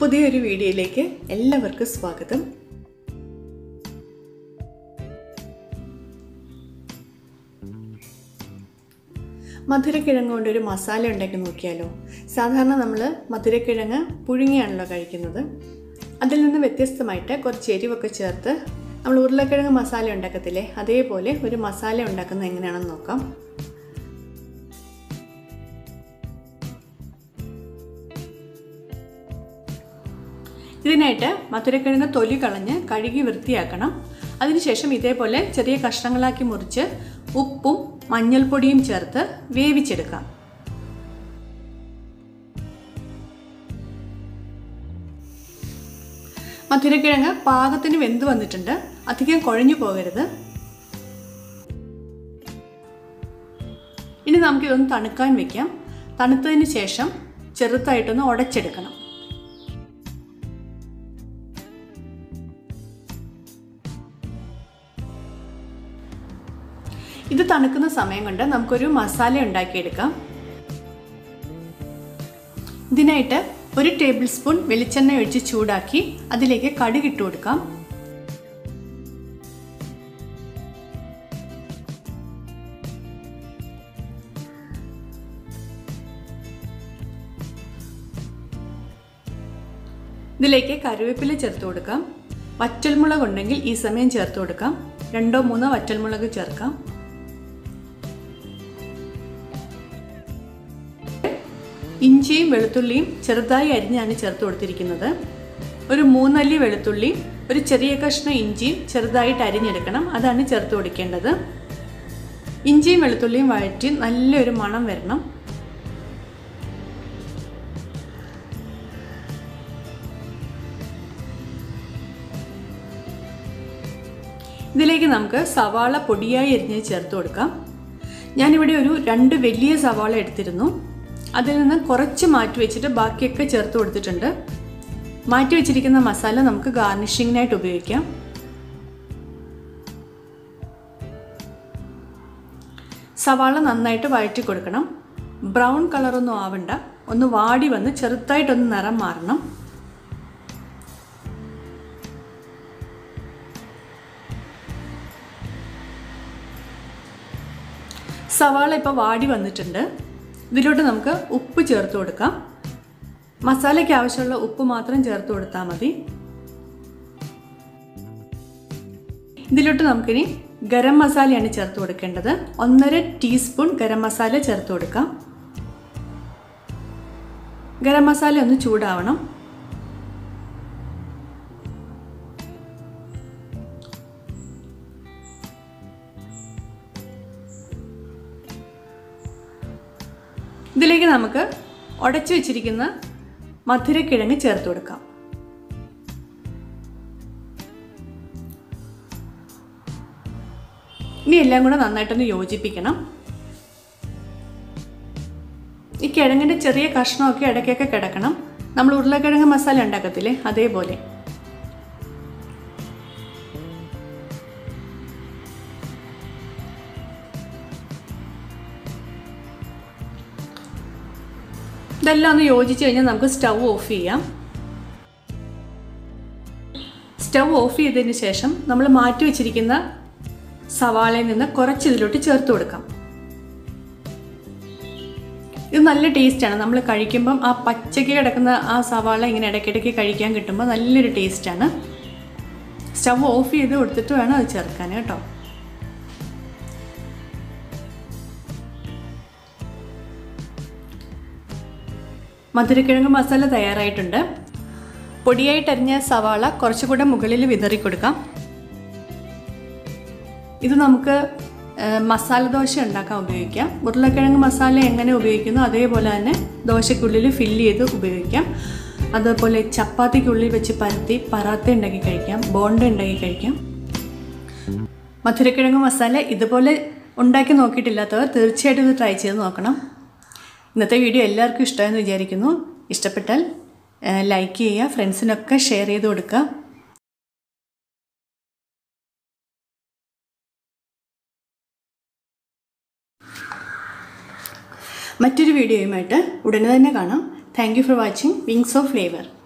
പുതിയൊരു വീഡിയോയിലേക്ക് എല്ലാവർക്കും സ്വാഗതം മധുരക്കിഴങ്ങ് കൊണ്ട് ഒരു മസാല ഉണ്ടാക്കി നോക്കിയാലോ സാധാരണ നമ്മൾ മധുരക്കിഴങ്ങ് പുഴുങ്ങിയാണല്ലോ കഴിക്കുന്നത് അതിൽ നിന്ന് വ്യത്യസ്തമായിട്ട് കുറച്ച് എരിവൊക്കെ ചേർത്ത് നമ്മൾ ഉരുളക്കിഴങ്ങ് മസാല ഉണ്ടാക്കത്തില്ലേ അതേപോലെ ഒരു മസാല ഉണ്ടാക്കുന്നത് എങ്ങനെയാണെന്ന് നോക്കാം ഇതിനായിട്ട് മധുരക്കിഴങ്ങ് തൊലി കളഞ്ഞ് കഴുകി വൃത്തിയാക്കണം അതിനുശേഷം ഇതേപോലെ ചെറിയ കഷ്ണങ്ങളാക്കി മുറിച്ച് ഉപ്പും മഞ്ഞൾപ്പൊടിയും ചേർത്ത് വേവിച്ചെടുക്കാം മധുരക്കിഴങ്ങ് പാകത്തിന് വെന്ത് വന്നിട്ടുണ്ട് അധികം കുഴഞ്ഞു പോകരുത് ഇനി നമുക്കിതൊന്ന് തണുക്കാൻ വെക്കാം തണുത്തതിന് ശേഷം ചെറുതായിട്ടൊന്ന് ഉടച്ചെടുക്കണം ഇത് തണുക്കുന്ന സമയം കൊണ്ട് നമുക്കൊരു മസാല ഉണ്ടാക്കിയെടുക്കാം ഇതിനായിട്ട് ഒരു ടേബിൾ സ്പൂൺ വെളിച്ചെണ്ണ ഒഴിച്ച് ചൂടാക്കി അതിലേക്ക് കടുക് ഇട്ട് കൊടുക്കാം ഇതിലേക്ക് കറിവേപ്പില ചേർത്ത് കൊടുക്കാം വറ്റൽമുളക് ഉണ്ടെങ്കിൽ ഈ സമയം ചേർത്ത് കൊടുക്കാം രണ്ടോ മൂന്നോ വറ്റൽമുളക് ചേർക്കാം ഇഞ്ചിയും വെളുത്തുള്ളിയും ചെറുതായി അരിഞ്ഞാണ് ചേർത്ത് കൊടുത്തിരിക്കുന്നത് ഒരു മൂന്നല്ലി വെളുത്തുള്ളിയും ഒരു ചെറിയ കഷ്ണം ഇഞ്ചിയും ചെറുതായിട്ട് അരിഞ്ഞെടുക്കണം അതാണ് ചേർത്ത് കൊടുക്കേണ്ടത് ഇഞ്ചിയും വെളുത്തുള്ളിയും വഴറ്റി നല്ലൊരു മണം വരണം ഇതിലേക്ക് നമുക്ക് സവാള പൊടിയായി അരിഞ്ഞ് ചേർത്ത് കൊടുക്കാം ഞാനിവിടെ ഒരു രണ്ട് വലിയ സവാള എടുത്തിരുന്നു അതിൽ നിന്ന് കുറച്ച് മാറ്റി വെച്ചിട്ട് ബാക്കിയൊക്കെ ചേർത്ത് കൊടുത്തിട്ടുണ്ട് മാറ്റി വെച്ചിരിക്കുന്ന മസാല നമുക്ക് ഗാർണിഷിങ്ങിനായിട്ട് ഉപയോഗിക്കാം സവാള നന്നായിട്ട് വഴറ്റി കൊടുക്കണം ബ്രൗൺ കളറൊന്നും ആവണ്ട ഒന്ന് വാടി വന്ന് ചെറുതായിട്ടൊന്ന് നിറം മാറണം സവാള ഇപ്പോൾ വാടി വന്നിട്ടുണ്ട് ഇതിലോട്ട് നമുക്ക് ഉപ്പ് ചേർത്ത് കൊടുക്കാം മസാലയ്ക്ക് ആവശ്യമുള്ള ഉപ്പ് മാത്രം ചേർത്ത് കൊടുത്താൽ മതി ഇതിലോട്ട് നമുക്കിനി ഗരം മസാലയാണ് ചേർത്ത് കൊടുക്കേണ്ടത് ഒന്നര ടീസ്പൂൺ ഗരം മസാല ചേർത്ത് കൊടുക്കാം ഗരം മസാല ഒന്ന് ചൂടാവണം ഇതിലേക്ക് നമുക്ക് ഉടച്ചു വെച്ചിരിക്കുന്ന മധുരക്കിഴങ്ങ് ചേർത്ത് കൊടുക്കാം ഇനി എല്ലാം കൂടെ നന്നായിട്ടൊന്ന് യോജിപ്പിക്കണം ഈ കിഴങ്ങിൻ്റെ ചെറിയ കഷ്ണമൊക്കെ ഇടയ്ക്കൊക്കെ കിടക്കണം നമ്മൾ ഉരുളക്കിഴങ്ങ് മസാല ഉണ്ടാക്കത്തില്ലേ അതേപോലെ ഇതെല്ലാം ഒന്ന് യോജിച്ച് കഴിഞ്ഞാൽ നമുക്ക് സ്റ്റൗ ഓഫ് ചെയ്യാം സ്റ്റൗ ഓഫ് ചെയ്തതിന് ശേഷം നമ്മൾ മാറ്റി വെച്ചിരിക്കുന്ന സവാളയിൽ നിന്ന് കുറച്ച് ഇതിലോട്ട് ചേർത്ത് കൊടുക്കാം ഇത് നല്ല ടേസ്റ്റാണ് നമ്മൾ കഴിക്കുമ്പം ആ പച്ചയ്ക്ക് കിടക്കുന്ന ആ സവാള ഇങ്ങനെ ഇടയ്ക്കിടയ്ക്ക് കഴിക്കാൻ കിട്ടുമ്പോൾ നല്ലൊരു ടേസ്റ്റാണ് സ്റ്റൗ ഓഫ് ചെയ്ത് കൊടുത്തിട്ട് വേണം അത് ചേർക്കാൻ കേട്ടോ മധുരക്കിഴങ്ങ് മസാല തയ്യാറായിട്ടുണ്ട് പൊടിയായിട്ടരിഞ്ഞ സവാള കുറച്ചുകൂടെ മുകളിൽ വിതറി കൊടുക്കാം ഇത് നമുക്ക് മസാല ദോശ ഉണ്ടാക്കാൻ ഉപയോഗിക്കാം ഉരുളക്കിഴങ്ങ് മസാല എങ്ങനെ ഉപയോഗിക്കുന്നു അതേപോലെ തന്നെ ദോശയ്ക്കുള്ളിൽ ഫില്ല് ചെയ്ത് ഉപയോഗിക്കാം അതുപോലെ ചപ്പാത്തിക്കുള്ളിൽ വെച്ച് പരത്തി പറാത്ത ഉണ്ടാക്കി കഴിക്കാം ബോണ്ട ഉണ്ടാക്കി കഴിക്കാം മധുരക്കിഴങ്ങ് മസാല ഇതുപോലെ ഉണ്ടാക്കി നോക്കിയിട്ടില്ലാത്തവർ തീർച്ചയായിട്ടും ഇത് ട്രൈ ചെയ്ത് നോക്കണം ഇന്നത്തെ വീഡിയോ എല്ലാവർക്കും ഇഷ്ടമായെന്ന് വിചാരിക്കുന്നു ഇഷ്ടപ്പെട്ടാൽ ലൈക്ക് ചെയ്യുക ഫ്രണ്ട്സിനൊക്കെ ഷെയർ ചെയ്ത് കൊടുക്കുക മറ്റൊരു വീഡിയോയുമായിട്ട് ഉടനെ തന്നെ കാണാം thank you for watching wings of flavour